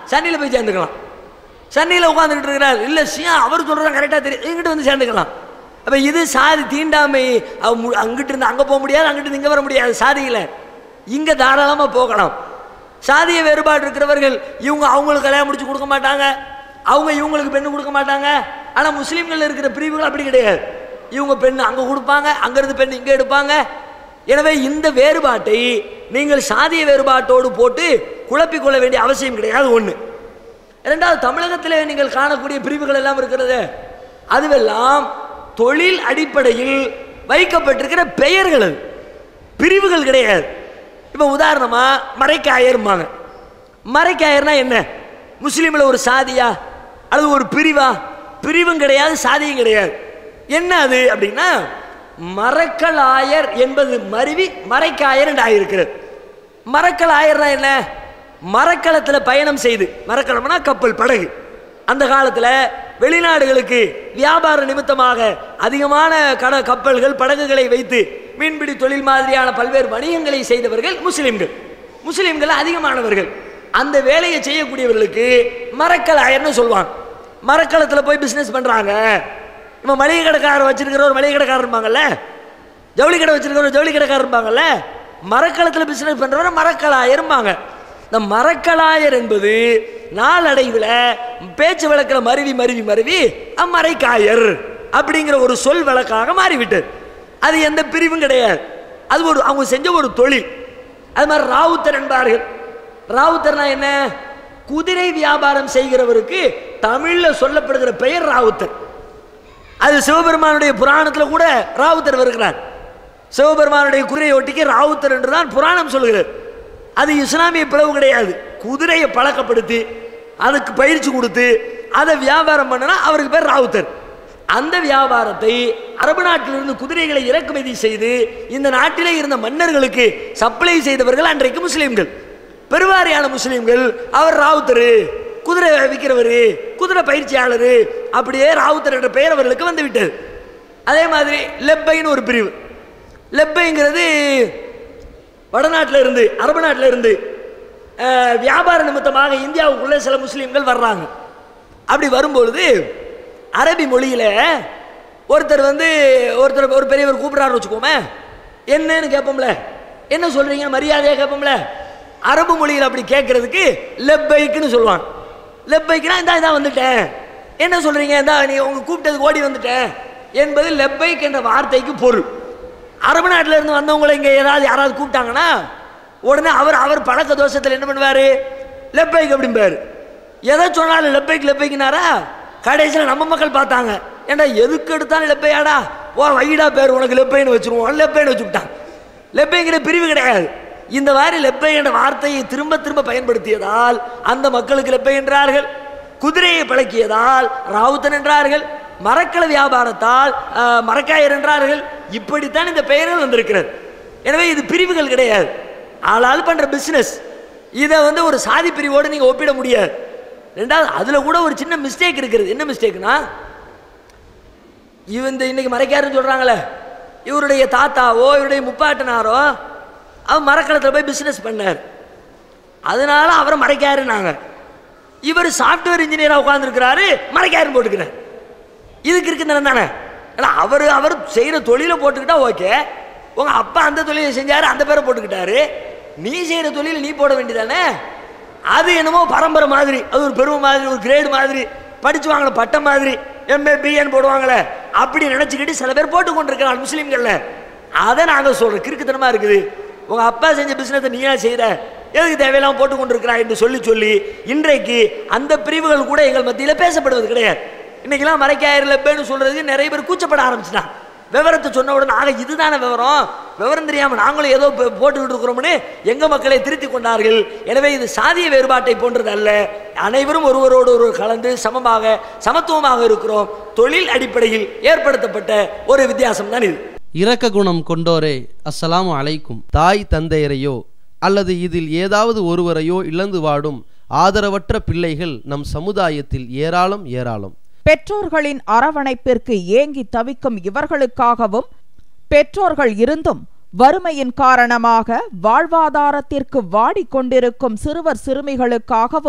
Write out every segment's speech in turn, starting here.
சன்னியில் போய் சேர்ந்துக்கலாம் சன்னியில் உட்காந்துக்கிட்டு இருக்கிறார் இல்லை சியா அவர் சொல்கிறது கரெக்டாக தெரியும் இங்கிட்டு வந்து சேர்ந்துக்கலாம் அப்போ இது சாதி தீண்டாமை அவ மு- அங்கிட்டு இருந்து அங்கே போக முடியாது அங்கிட்டு இருந்து இங்கே வர முடியாது சாதியில் இங்கே தாராளமாக போகலாம் சாதிய வேறுபாடு இருக்கிறவர்கள் இவங்க அவங்களுக்கு கல்யாணம் முடிச்சு கொடுக்க மாட்டாங்க அவங்க இவங்களுக்கு பெண்ணு கொடுக்க மாட்டாங்க ஆனால் முஸ்லீம்கள் இருக்கிற பிரிவுகள் அப்படி கிடையாது இவங்க பெண்ணு அங்கே கொடுப்பாங்க அங்கேருந்து பெண் இங்கே எடுப்பாங்க எனவே இந்த வேறுபாட்டை நீங்கள் சாதிய வேறுபாட்டோடு போட்டு குழப்பிக் கொள்ள வேண்டிய அவசியம் கிடையாது ஒன்று இரண்டாவது தமிழகத்திலே நீங்கள் காணக்கூடிய பிரிவுகள் எல்லாம் இருக்கிறது அதுவெல்லாம் தொழில் அடிப்படையில் வைக்கப்பட்டிருக்கிற பெயர்கள் அது பிரிவுகள் கிடையாது இப்போ உதாரணமா மறைக்காயர்மாங்க மறைக்காயர்னா என்ன முஸ்லீமில் ஒரு சாதியா அல்லது ஒரு பிரிவா பிரிவும் கிடையாது சாதியும் கிடையாது என்ன அது அப்படின்னா மரக்கலாயர் என்பது மருவி மறைக்காயர் என்று ஆகியிருக்கிறது மரக்கலாயர்னா என்ன மரக்கலத்தில் பயணம் செய்து மரக்கலம்னா கப்பல் படகு அந்த காலத்தில் வெளிநாடுகளுக்கு வியாபார நிமித்தமாக அதிகமான கட கப்பல்கள் படகுகளை வைத்து மீன்பிடி தொழில் மாதிரியான பல்வேறு வணிகங்களை செய்தவர்கள் முஸ்லிம்கள் முஸ்லிம்கள் அதிகமானவர்கள் அந்த வேலையை செய்யக்கூடியவர்களுக்கு மரக்கலாயர்னு சொல்லுவாங்க மரக்கலத்தில் போய் பிஸ்னஸ் பண்ணுறாங்க நம்ம மளிகை கடைக்காரர் வச்சிருக்கிற ஒரு மளிகை கடைக்காரர் இருப்பாங்கல்ல ஜவுளி கடை வச்சிருக்கிற ஒரு ஜவுளி கடைக்காரர் இருப்பாங்கல்ல மரக்கலத்தில் பிசினஸ் பண்றவர் மரக்கலாயர் இருப்பாங்க இந்த மரக்கலாயர் என்பது நாளடைவில் பேச்சு வழக்கில் மருவி மருவி மருவி மறைக்காயர் அப்படிங்கிற ஒரு சொல் வழக்காக மாறிவிட்டது அது எந்த பிரிவும் கிடையாது அது ஒரு அவங்க செஞ்ச ஒரு தொழில் அது மாதிரி ராவுத்தர் என்பார்கள் ராவுத்தர்னா என்ன குதிரை வியாபாரம் செய்கிறவருக்கு தமிழ்ல சொல்லப்படுகிற பெயர் ராவுத்தர் அது சிவபெருமானுடைய புராணத்தில் கூட ராவுத்தர் வருகிறார் சிவபெருமானுடைய குதிரை ஒட்டிக்கு ராவுத்தர் என்று தான் புராணம் சொல்கிறது அது இஸ்லாமிய பிளவு கிடையாது குதிரையை பழக்கப்படுத்தி அதுக்கு பயிற்சி கொடுத்து அதை வியாபாரம் பண்ணனா அவருக்கு பேர் ராவுத்தர் அந்த வியாபாரத்தை அரபு நாட்டிலிருந்து குதிரைகளை இறக்குமதி செய்து இந்த நாட்டிலே இருந்த மன்னர்களுக்கு சப்ளை செய்தவர்கள் அன்றைக்கு முஸ்லீம்கள் பெருவாரியான முஸ்லீம்கள் அவர் ராவுத்தர் குதிரை விற்கிறவர் குதிரை பயிற்சியாளர் அப்படியே ராவுத்தர் என்ற பெயர் அவர்களுக்கு வந்து விட்டது அதே மாதிரி லெப்பைன்னு ஒரு பிரிவு லெப்பைங்கிறது வடநாட்டில் இருந்து அரபு நாட்டில் இருந்து அஹ், வியாபார நிமித்தமாக இந்தியாவுக்குள்ளே சில முஸ்லீம்கள் வர்றாங்க அப்படி வரும்பொழுது அரபி மொழியில் ஒருத்தர் வந்து ஒருத்தர் ஒரு பெரியவர் கூப்பிட்றாருன்னு வச்சுக்கோமே என்னன்னு கேட்போம்ல என்ன சொல்றீங்க மரியாதையாக கேட்போம்ல அரபு மொழியில் அப்படி கேட்கறதுக்கு லெப்பைக்குன்னு சொல்லுவாங்க லெப்பைக்குனா இந்தா இதான் வந்துட்டேன் என்ன சொல்றீங்க இந்தா நீ உங்க கூப்பிட்டதுக்கு ஓடி வந்துட்டேன் என்பது லெப்பைக் என்ற வார்த்தைக்கு பொருள் அரபு நாட்டில் இருந்து வந்தவங்களை இங்கே ஏதாவது யாராவது கூப்பிட்டாங்கன்னா உடனே அவர் அவர் பழக்க தோஷத்தில் என்ன பண்ணுவார் லெப்பைக் அப்படிம்பாரு எதை சொன்னாலும் லெப்பைக்கு லெப்பைக்குனாரா கடைசியில் நம்ம மக்கள் பார்த்தாங்க ஏண்டா எதுக்கு எடுத்தாலும் லெப்பையாடா ஓ வைடா பேர் உனக்கு லெப்பைன்னு வச்சிருவோம் லெப்பைன்னு வச்சுக்கிட்டான் லெப்பைங்கிற பிரிவு கிடையாது இந்த மாதிரி லெப்பை என்ற வார்த்தையை திரும்ப திரும்ப பயன்படுத்தியதால் அந்த மக்களுக்கு லெப்பை என்றார்கள் குதிரையை பழக்கியதால் ராவுத்தன் என்றார்கள் மரக்கல வியாபாரத்தால் ஆஹ், மரக்காயர் என்றார்கள் இப்படித்தான் இந்த பெயர்கள் வந்திருக்கிறது எனவே இது பிரிவுகள் கிடையாது ஆளாள் பண்ற பிசினஸ் இதை வந்து ஒரு சாதி பிரிவோடு நீங்க ஒப்பிட முடியாது ரெண்டாவது அதுல கூட ஒரு சின்ன மிஸ்டேக் இருக்கிறது என்ன மிஸ்டேக்னா இவன் இந்த இன்னைக்கு மறைக்காருன்னு சொல்றாங்களே இவருடைய தாத்தாவோ இவருடைய முப்பாட்டனாரோ அவர் மரக்கலத்தில் போய் பிஸ்னஸ் பண்ணார் அதனால அவரை மறைக்காருன்னாங்க இவர் சாஃப்ட்வேர் இன்ஜினியராக உட்காந்துருக்கிறாரு மறைக்காருன்னு போட்டுக்கிறார் இதுக்கு இருக்கு தானே ஏன்னா அவர் அவர் செய்கிற தொழிலை போட்டுக்கிட்டா ஓகே உங்கள் அப்பா அந்த தொழிலை செஞ்சாரு அந்த பேரை போட்டுக்கிட்டாரு நீ செய்கிற தொழிலை நீ போட வேண்டியதானே அது என்னமோ பரம்பரை மாதிரி அது ஒரு பெருமை மாதிரி ஒரு கிரேடு மாதிரி படிச்சு வாங்கல பட்டம் மாதிரி எம்ஏ பிஏன்னு போடுவாங்களே அப்படி நினச்சிக்கிட்டு சில பேர் போட்டு கொண்டிருக்கிறாங்க முஸ்லீம்கள்ல அதை நாங்கள் சொல்கிறோம் கிறுக்குத்தனமாக இருக்குது உங்கள் அப்பா செஞ்ச பிஸ்னஸை நீயா செய்கிற எதுக்கு தேவையில்லாம போட்டு கொண்டிருக்கிறாய் என்று சொல்லி சொல்லி இன்றைக்கு அந்த பிரிவுகள் கூட எங்கள் மத்தியில் பேசப்படுவது கிடையாது இன்னைக்கெல்லாம் மறைக்காயிரம் லெப்பேன்னு சொல்றதுக்கு நிறைய பேர் கூச்சப்பட ஆரம்பிச்சிட்டான் விவரத்தை சொன்ன உடனே ஆக இதுதானே விவரம் விவரம் தெரியாம நாங்களும் ஏதோ போ- போட்டுக்கிட்டு இருக்கிறோம்னு எங்க மக்களை திருத்தி கொண்டார்கள் எனவே இது சாதிய வேறுபாட்டை போன்றது அல்ல அனைவரும் ஒருவரோடு ஒருவர் கலந்து சமமாக சமத்துவமாக இருக்கிறோம் தொழில் அடிப்படையில் ஏற்படுத்தப்பட்ட ஒரு வித்தியாசம் தான் இது இரக்க குணம் கொண்டோரே அஸ்ஸலாமு அலைக்கும் தாய் தந்தையரையோ அல்லது இதில் ஏதாவது ஒருவரையோ இழந்து வாடும் ஆதரவற்ற பிள்ளைகள் நம் சமுதாயத்தில் ஏராளம் ஏராளம் பெற்றோர்களின் அரவணைப்பிற்கு ஏங்கி தவிக்கும் இவர்களுக்காகவும் பெற்றோர்கள் இருந்தும் வறுமையின் காரணமாக வாழ்வாதாரத்திற்கு வாடிக்கொண்டிருக்கும் சிறுவர் சிறுமிகளுக்காகவும்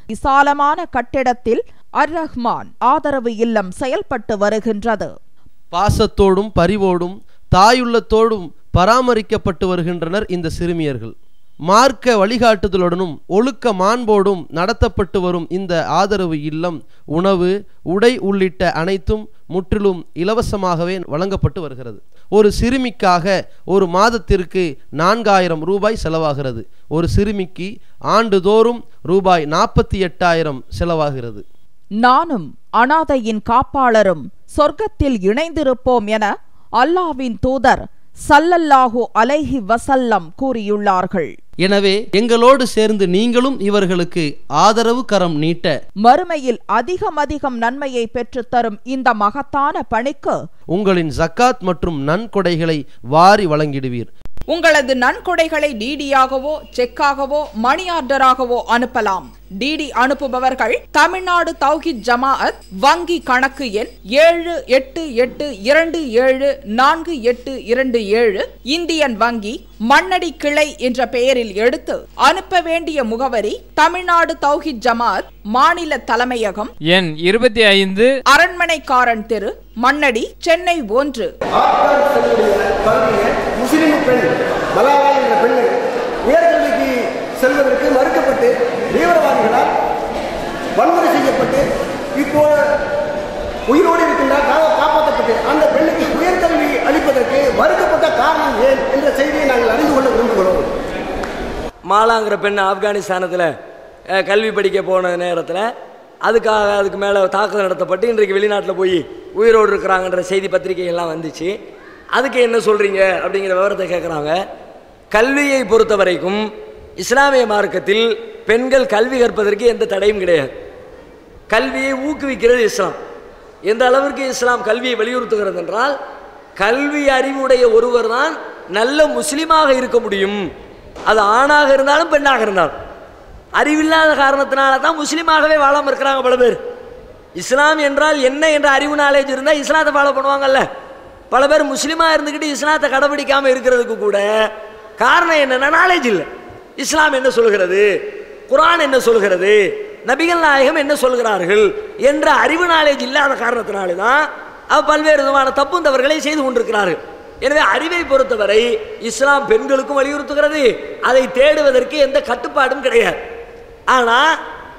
விசாலமான கட்டிடத்தில் அர் ரஹ்மான் ஆதரவு இல்லம் செயல்பட்டு வருகின்றது பாசத்தோடும் பரிவோடும் தாயுள்ளத்தோடும் பராமரிக்கப்பட்டு வருகின்றனர் இந்த சிறுமியர்கள் மார்க்க வழிகாட்டுதலுடனும் ஒழுக்க மாண்போடும் நடத்தப்பட்டு வரும் இந்த ஆதரவு இல்லம் உணவு உடை உள்ளிட்ட அனைத்தும் முற்றிலும் இலவசமாகவே வழங்கப்பட்டு வருகிறது ஒரு சிறுமிக்காக ஒரு மாதத்திற்கு நான்காயிரம் ரூபாய் செலவாகிறது ஒரு சிறுமிக்கு ஆண்டுதோறும் ரூபாய் நாற்பத்தி எட்டாயிரம் செலவாகிறது நானும் அனாதையின் காப்பாளரும் சொர்க்கத்தில் இணைந்திருப்போம் என அல்லாவின் தூதர் சல்லல்லாஹு அலைஹி வசல்லம் கூறியுள்ளார்கள் எனவே எங்களோடு சேர்ந்து நீங்களும் இவர்களுக்கு ஆதரவு கரம் நீட்ட மறுமையில் அதிகம் அதிகம் நன்மையை பெற்றுத்தரும் இந்த மகத்தான பணிக்கு உங்களின் ஜக்காத் மற்றும் நன்கொடைகளை வாரி வழங்கிடுவீர் உங்களது நன்கொடைகளை டிடியாகவோ செக்காகவோ மணி ஆர்டராகவோ அனுப்பலாம் டிடி அனுப்புபவர்கள் தமிழ்நாடு தௌஹித் ஜமாஅத் வங்கி கணக்கு எண் ஏழு எட்டு எட்டு இரண்டு ஏழு நான்கு எட்டு இரண்டு ஏழு இந்தியன் வங்கி மண்ணடி கிளை என்ற பெயரில் எடுத்து அனுப்ப வேண்டிய முகவரி தமிழ்நாடு தௌஹித் ஜமாஅத் மாநில தலைமையகம் எண் இருபத்தி ஐந்து அரண்மனைக்காரன் தெரு மண்ணடி சென்னை ஒன்று ஆப்கான் செல்லுடைய பகுதியில் முஸ்லிம் பெண் மலாலா என்ற பெண்ணை உயர்கல்விக்கு செல்வதற்கு மறுக்கப்பட்டு தீவிரவாதிகளால் வன்முறை செய்யப்பட்டு இப்போ உயிரோடு இருக்கின்றார் கா- காப்பாற்றப்பட்டு அந்த பெண்ணுக்கு உயர்கல்வி அளிப்பதற்கு மறுக்கப்பட்ட காரணம் ஏன் என்ற செய்தியை நாங்கள் அறிந்து கொள்ள விரும்புகிறோம் மாலாங்கிற பெண் ஆப்கானிஸ்தானத்தில் அஹ், கல்வி படிக்க போன நேரத்தில் அதுக்காக அதுக்கு மேலே தாக்குதல் நடத்தப்பட்டு இன்றைக்கு வெளிநாட்டில் போய் உயிரோடு இருக்கிறாங்கன்ற செய்தி பத்திரிகைகள்லாம் வந்துச்சு அதுக்கு என்ன சொல்கிறீங்க அப்படிங்கிற விவரத்தை கேட்குறாங்க கல்வியை பொறுத்த வரைக்கும் இஸ்லாமிய மார்க்கத்தில் பெண்கள் கல்வி கற்பதற்கு எந்த தடையும் கிடையாது கல்வியை ஊக்குவிக்கிறது இஸ்லாம் எந்த அளவிற்கு இஸ்லாம் கல்வியை வலியுறுத்துகிறது என்றால் கல்வி அறிவுடைய ஒருவர் தான் நல்ல முஸ்லீமாக இருக்க முடியும் அது ஆணாக இருந்தாலும் பெண்ணாக இருந்தாலும் அறிவில்லாத காரணத்தினால தான் முஸ்லீமாகவே வாழாம இருக்கிறாங்க பல பேர் இஸ்லாம் என்றால் என்ன என்ற அறிவு நாலேஜ் இருந்தால் இஸ்லாத்தை ஃபாலோ பண்ணுவாங்கல்ல பல பேர் முஸ்லீமாக இருந்துக்கிட்டு இஸ்லாத்தை கடைபிடிக்காம இருக்கிறதுக்கு கூட காரணம் என்னன்னா நாலேஜ் இல்லை இஸ்லாம் என்ன சொல்கிறது குர்ஆன் என்ன சொல்கிறது நபிகள் நாயகம் என்ன சொல்கிறார்கள் என்ற அறிவு நாலேஜ் இல்லாத காரணத்தினாலே தான் அவ பல்வேறு விதமான தப்பும் தவறுகளை செய்து கொண்டிருக்கிறார்கள் எனவே அறிவை பொறுத்தவரை இஸ்லாம் பெண்களுக்கும் வலியுறுத்துகிறது அதை தேடுவதற்கு எந்த கட்டுப்பாடும் கிடையாது ஆனால்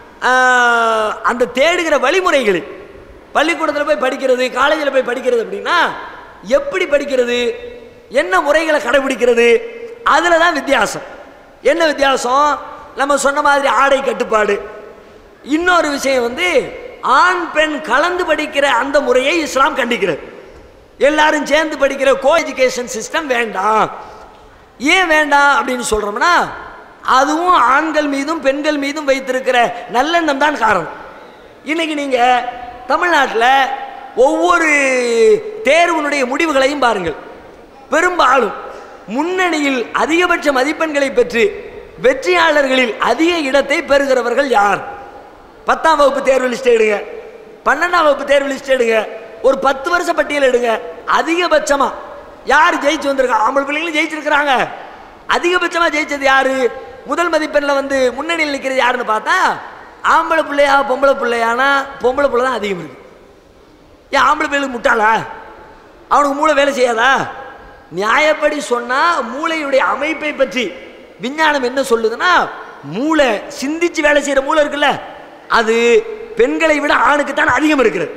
அந்த தேடுகிற வழிமுறைகளில் பள்ளிக்கூடத்தில் போய் படிக்கிறது காலேஜில் போய் படிக்கிறது அப்படின்னா எப்படி படிக்கிறது என்ன முறைகளை கடைபிடிக்கிறது அதில் தான் வித்தியாசம் என்ன வித்தியாசம் நம்ம சொன்ன மாதிரி ஆடை கட்டுப்பாடு இன்னொரு விஷயம் வந்து ஆண் பெண் கலந்து படிக்கிற அந்த முறையை இஸ்லாம் கண்டிக்கிறது எல்லாரும் சேர்ந்து படிக்கிற கோ எஜுகேஷன் சிஸ்டம் வேண்டாம் ஏன் வேண்டாம் அப்படின்னு சொல்றோம்னா அதுவும் ஆண்கள் மீதும் பெண்கள் மீதும் வைத்திருக்கிற நல்லெண்ணம் தான் காரணம் இன்னைக்கு நீங்க தமிழ்நாட்டில் ஒவ்வொரு தேர்வினுடைய முடிவுகளையும் பாருங்கள் பெரும்பாலும் முன்னணியில் அதிகபட்ச மதிப்பெண்களை பெற்று வெற்றியாளர்களில் அதிக இடத்தை பெறுகிறவர்கள் யார் பத்தாம் வகுப்பு தேர்வு லிஸ்ட் எடுங்க பன்னெண்டாம் வகுப்பு தேர்வு லிஸ்ட் எடுங்க ஒரு பத்து வருஷ பட்டியல் எடுங்க அதிகபட்சமா யார் ஜெயிச்சு வந்திருக்கா ஆம்பளை பிள்ளைங்களும் ஜெயிச்சிருக்கிறாங்க அதிகபட்சமா ஜெயிச்சது யாரு முதல் மதிப்பெண்ணில் வந்து முன்னணியில் நிற்கிறது யாருன்னு பார்த்தா ஆம்பளை பிள்ளையா பொம்பளை பிள்ளையானா பொம்பளை பிள்ளை தான் அதிகம் இருக்கு ஏன் ஆம்பளை பிள்ளைகளுக்கு முட்டாளா அவனுக்கு மூளை வேலை செய்யாதா நியாயப்படி சொன்னா மூளையுடைய அமைப்பை பற்றி விஞ்ஞானம் என்ன சொல்லுதுன்னா மூளை சிந்திச்சு வேலை செய்யற மூளை இருக்குல்ல அது பெண்களை விட ஆணுக்கு தான் அதிகம் இருக்கிறது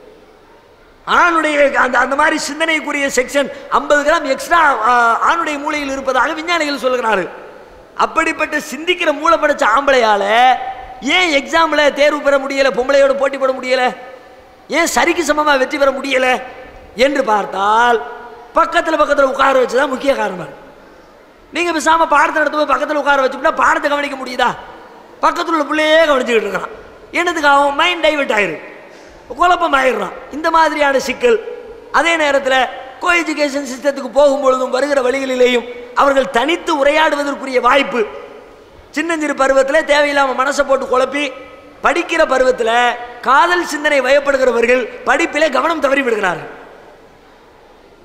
ஆணுடைய அந்த அந்த மாதிரி சிந்தனைக்குரிய செக்ஷன் ஐம்பது கிராம் எக்ஸ்ட்ரா ஆணுடைய மூளையில் இருப்பதாக விஞ்ஞானிகள் சொல்கிறார்கள் அப்படிப்பட்ட சிந்திக்கிற மூளை படைச்ச ஆம்பளையால ஏன் எக்ஸாம்ல தேர்வு பெற முடியல பொம்பளையோட போட்டி போட முடியல ஏன் சரிக்கு சமமா வெற்றி பெற முடியல என்று பார்த்தால் பக்கத்துல பக்கத்துல உட்கார வச்சுதான் முக்கிய காரணம் இருக்கு. நீங்க பேசாம பாடத்தை நடத்தும் போது பக்கத்துல உட்கார வச்சுட்டா பாடத்தை கவனிக்க முடியுதா பக்கத்துல உள்ள பிள்ளையே கவனிச்சுக்கிட்டு இருக்கிறான் என்னதுக்கு அவன் மைண்ட் டைவர்ட் ஆயிரும் குழப்பம் ஆயிடுறான் இந்த மாதிரியான சிக்கல் அதே நேரத்தில் கோ எஜுகேஷன் சிஸ்டத்துக்கு போகும்பொழுதும் வருகிற வழிகளிலேயும் அவர்கள் தனித்து உரையாடுவதற்குரிய வாய்ப்பு சின்னஞ்சிறு பருவத்தில் தேவையில்லாமல் மனசை போட்டு குழப்பி படிக்கிற பருவத்தில் காதல் சிந்தனை வயப்படுகிறவர்கள் படிப்பிலே கவனம் தவறி விடுகிறார்கள்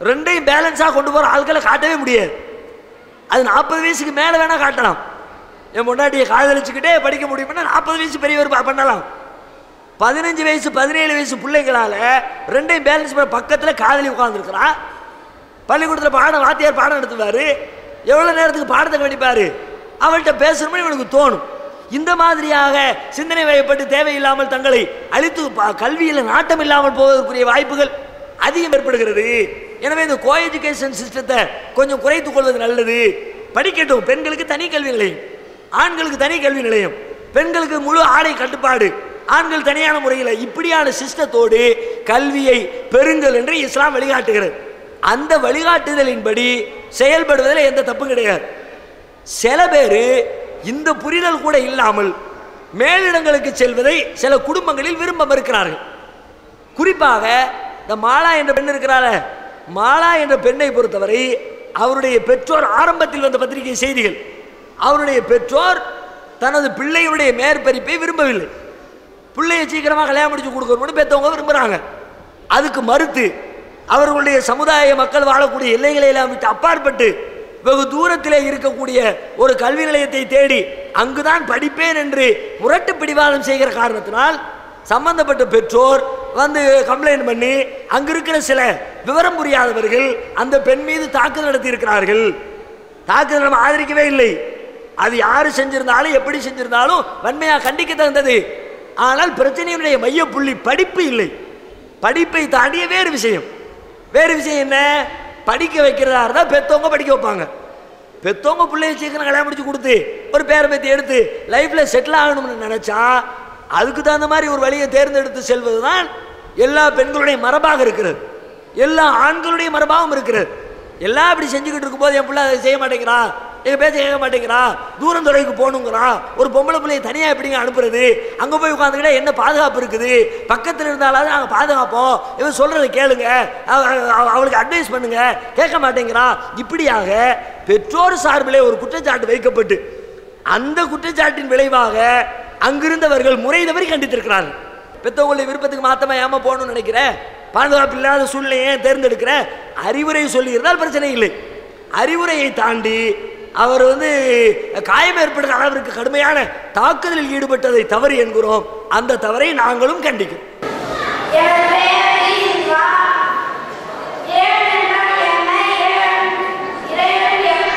ரெண்டையும் பேலன்ஸாக கொண்டு போகிற ஆட்களை காட்டவே முடியாது அது நாற்பது வயசுக்கு மேலே வேணால் காட்டலாம் என் பொண்டாட்டியை காதலிச்சுக்கிட்டே படிக்க முடியும்னா நாற்பது வயசு பெரியவர் ப- பண்ணலாம் பதினஞ்சு வயசு பதினேழு வயசு பிள்ளைங்களால ரெண்டையும் பேலன்ஸ் பண்ண பக்கத்தில் காதலி உட்காந்துருக்கிறான் பள்ளிக்கூடத்தில் பாடம் வாத்தியார் பாடம் நடத்துவார் எவ்வளோ நேரத்துக்கு பாடத்தை கவனிப்பார் அவள்கிட்ட பேசணும்னு இவனுக்கு தோணும் இந்த மாதிரியாக சிந்தனை வயப்பட்டு தேவையில்லாமல் தங்களை அழித்து ப- கல்வியில் நாட்டம் இல்லாமல் போவதற்குரிய வாய்ப்புகள் அதிகம் ஏற்படுகிறது எனவே இந்த கோ எஜுகேஷன் சிஸ்டத்தை கொஞ்சம் குறைத்துக் கொள்வது நல்லது படிக்கட்டும் பெண்களுக்கு தனி கல்வி நிலையம் ஆண்களுக்கு தனி கல்வி நிலையம் பெண்களுக்கு முழு ஆடை கட்டுப்பாடு ஆண்கள் தனியான முறையில் இப்படியான சிஸ்டத்தோடு கல்வியை பெறுங்கள் என்று இஸ்லாம் வழிகாட்டுகிறது அந்த வழிகாட்டுதலின்படி செயல்படுவதில் எந்த தப்பும் கிடையாது சில பேர் இந்த புரிதல் கூட இல்லாமல் மேலிடங்களுக்கு செல்வதை சில குடும்பங்களில் விரும்ப மறுக்கிறார்கள் குறிப்பாக இந்த மாலா என்ற பெண் இருக்கிறார மாலா என்ற பெண்ணை பொறுத்தவரை அவருடைய பெற்றோர் ஆரம்பத்தில் வந்த பத்திரிகை செய்திகள் அவருடைய பெற்றோர் தனது பிள்ளையுடைய மேற்பரிப்பை விரும்பவில்லை பிள்ளையை சீக்கிரமாக கல்யாணம் முடிச்சு கொடுக்கணும்னு பெற்றவங்க விரும்புகிறாங்க அதுக்கு மறுத்து அவர்களுடைய சமுதாய மக்கள் வாழக்கூடிய எல்லைகளை எல்லாம் விட்டு அப்பாற்பட்டு வெகு தூரத்திலே இருக்கக்கூடிய ஒரு கல்வி நிலையத்தை தேடி அங்குதான் படிப்பேன் என்று முரட்டு பிடிவாதம் செய்கிற காரணத்தினால் சம்பந்தப்பட்ட பெற்றோர் வந்து கம்ப்ளைண்ட் பண்ணி அங்க இருக்கிற சில விவரம் புரியாதவர்கள் அந்த பெண் மீது தாக்குதல் நடத்தி இருக்கிறார்கள் தாக்குதல் நம்ம ஆதரிக்கவே இல்லை அது யாரு செஞ்சிருந்தாலும் எப்படி செஞ்சிருந்தாலும் வன்மையா கண்டிக்க தகுந்தது ஆனால் பிரச்சனையினுடைய மையப்புள்ளி படிப்பு இல்லை படிப்பை தாண்டிய வேறு விஷயம் வேறு விஷயம் என்ன படிக்க வைக்கிறதா இருந்தால் பெத்தவங்க படிக்க வைப்பாங்க பெத்தவங்க பிள்ளைய சீக்கிரம் கல்யாணம் முடிச்சு கொடுத்து ஒரு பேரை பற்றி எடுத்து லைஃப்பில் செட்டில் ஆகணும்னு நினச்சா அதுக்கு தகுந்த மாதிரி ஒரு வழியை தேர்ந்தெடுத்து செல்வது தான் எல்லா பெண்களுடைய மரபாக இருக்கிறது எல்லா ஆண்களுடைய மரபாகவும் இருக்கிறது எல்லாம் இப்படி செஞ்சுக்கிட்டு இருக்கும்போது என் பிள்ளை அதை செய்ய மாட்டேங்கிறான் எங்கள் பேச்ச கேட்க மாட்டேங்கிறான் தூரம் துறைக்கு போகணுங்கிறான் ஒரு பொம்பளை பிள்ளையை தனியாக எப்படிங்க அனுப்புறது அங்கே போய் உட்காந்துக்கிட்டா என்ன பாதுகாப்பு இருக்குது பக்கத்தில் இருந்தாலாவது நாங்கள் பாதுகாப்போம் இவன் சொல்கிறத கேளுங்க அவ- அவ- அவளுக்கு அட்வைஸ் பண்ணுங்க கேட்க மாட்டேங்கிறான் இப்படியாக பெற்றோர் சார்பிலே ஒரு குற்றச்சாட்டு வைக்கப்பட்டு அந்த குற்றச்சாட்டின் விளைவாக அங்கிருந்தவர்கள் முறை தவறி கண்டித்திருக்கிறார்கள் பெற்றவங்களுடைய விருப்பத்துக்கு மாத்தமா ஏமா போகணும்னு நினைக்கிறேன் பாதுகாப்பு இல்லாத சூழ்நிலையை ஏன் தேர்ந்தெடுக்கிற அறிவுரை சொல்லியிருந்தால் பிரச்சனை இல்லை அறிவுரையை தாண்டி அவர் வந்து காயம் ஏற்படுகிற அளவிற்கு கடுமையான தாக்குதலில் ஈடுபட்டதை தவறு என்கிறோம் அந்த தவறை நாங்களும் கண்டிக்கிறோம் எனது பெயர் ஈஸ்வா. ஏழு என்றால் என்ன? ஏழு. இறைவன் எவன்?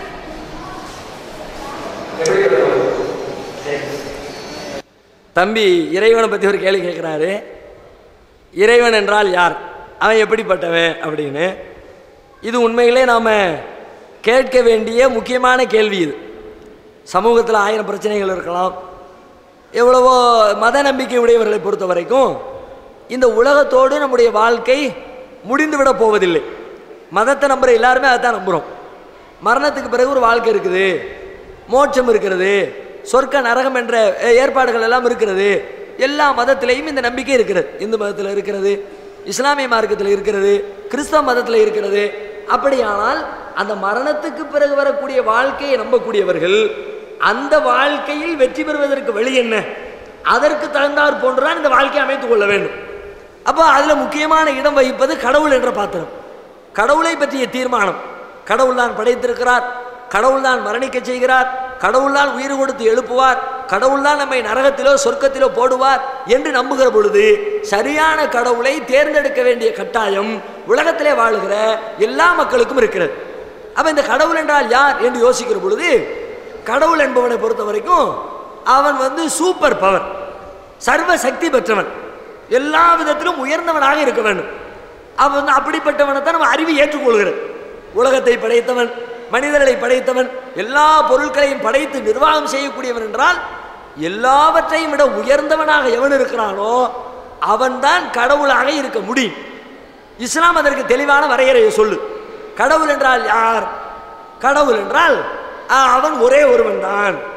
தம்பி இறைவனை பற்றி ஒரு கேள்வி கேட்குறாரு இறைவன் என்றால் யார் அவன் எப்படிப்பட்டவன் அப்படின்னு இது உண்மையிலே நாம் கேட்க வேண்டிய முக்கியமான கேள்வி இது சமூகத்தில் ஆயிரம் பிரச்சனைகள் இருக்கலாம் எவ்வளவோ மத நம்பிக்கை உடையவர்களை பொறுத்த வரைக்கும் இந்த உலகத்தோடு நம்முடைய வாழ்க்கை முடிந்துவிட போவதில்லை மதத்தை நம்புகிற எல்லாருமே அதை தான் நம்புகிறோம் மரணத்துக்கு பிறகு ஒரு வாழ்க்கை இருக்குது மோட்சம் இருக்கிறது சொர்க்க நரகம் என்ற அஹ், ஏற்பாடுகள் எல்லாம் இருக்கிறது எல்லா மதத்திலையும் இந்த நம்பிக்கை இருக்கிறது இந்து மதத்தில் இருக்கிறது இஸ்லாமிய மார்க்கத்தில் இருக்கிறது கிறிஸ்தவ மதத்தில் இருக்கிறது அப்படியானால் அந்த மரணத்துக்கு பிறகு வரக்கூடிய வாழ்க்கையை நம்பக்கூடியவர்கள் அந்த வாழ்க்கையில் வெற்றி பெறுவதற்கு வழி என்ன அதற்கு தகுந்தாற் போன்றுதான் இந்த வாழ்க்கையை அமைத்துக் கொள்ள வேண்டும் அப்போ அதில் முக்கியமான இடம் வகிப்பது கடவுள் என்ற பாத்திரம் கடவுளை பற்றிய தீர்மானம் கடவுள் தான் படைத்திருக்கிறார் கடவுள் தான் மரணிக்க செய்கிறார் கடவுள் தான் உயிர் கொடுத்து எழுப்புவார் கடவுள் தான் நம்மை நரகத்திலோ சொர்க்கத்திலோ போடுவார் என்று நம்புகிற பொழுது சரியான கடவுளை தேர்ந்தெடுக்க வேண்டிய கட்டாயம் உலகத்திலே வாழுகிற எல்லா மக்களுக்கும் இருக்கிறது அப்ப இந்த கடவுள் என்றால் யார் என்று யோசிக்கிற பொழுது கடவுள் என்பவனை பொறுத்த வரைக்கும் அவன் வந்து சூப்பர் பவர் சர்வ சக்தி பெற்றவன் எல்லா விதத்திலும் உயர்ந்தவனாக இருக்க வேண்டும் அவன் வந்து அப்படிப்பட்டவனை தான் நம்ம அறிவு ஏற்றுக்கொள்கிறது உலகத்தை படைத்தவன் மனிதர்களை படைத்தவன் எல்லா பொருட்களையும் படைத்து நிர்வாகம் செய்யக்கூடியவன் என்றால் எல்லாவற்றையும் விட உயர்ந்தவனாக எவன் இருக்கிறானோ அவன்தான் கடவுளாக இருக்க முடியும் இஸ்லாம் அதற்கு தெளிவான வரையறையை சொல்லு கடவுள் என்றால் யார் கடவுள் என்றால் ஆ, அவன் ஒரே ஒருவன் தான்